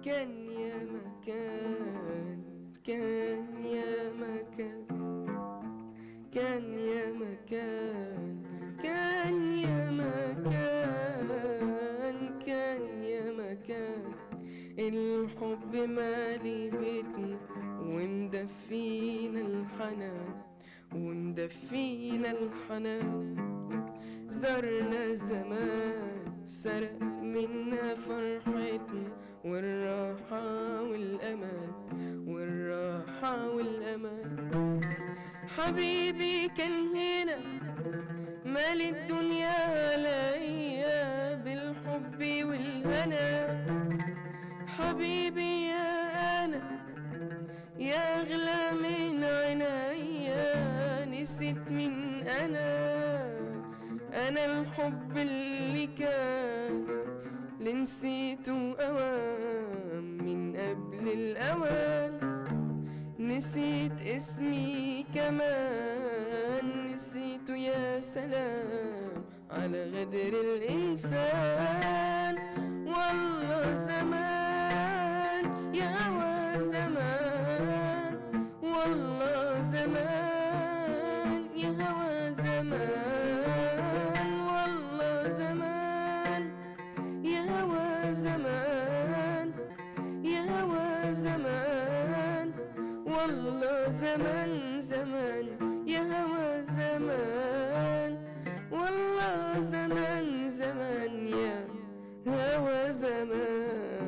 كان يا مكان كان يا مكان كان يا مكان كان يا مكان كان يا مكان الحب مالي بيتنا ومدفينا الحنان ومدفينا الحنان زرنا زمان سرق منا فرحتنا والراحة والأمان والراحة والأمان حبيبي كان هنا مال الدنيا عليا بالحب والهنا حبيبي يا أنا يا أغلى من عينيا نسيت من أنا أنا الحب اللي كان اللي نسيته أوام من قبل الأوان نسيت اسمي كمان نسيته يا سلام على غدر الإنسان والله زمان يا هوا زمان والله زمان يا هوا زمان والله زمان يا هوا زمان يا هوا زمان والله زمان زمان يا هوا زمان والله زمان زمان يا هوا زمان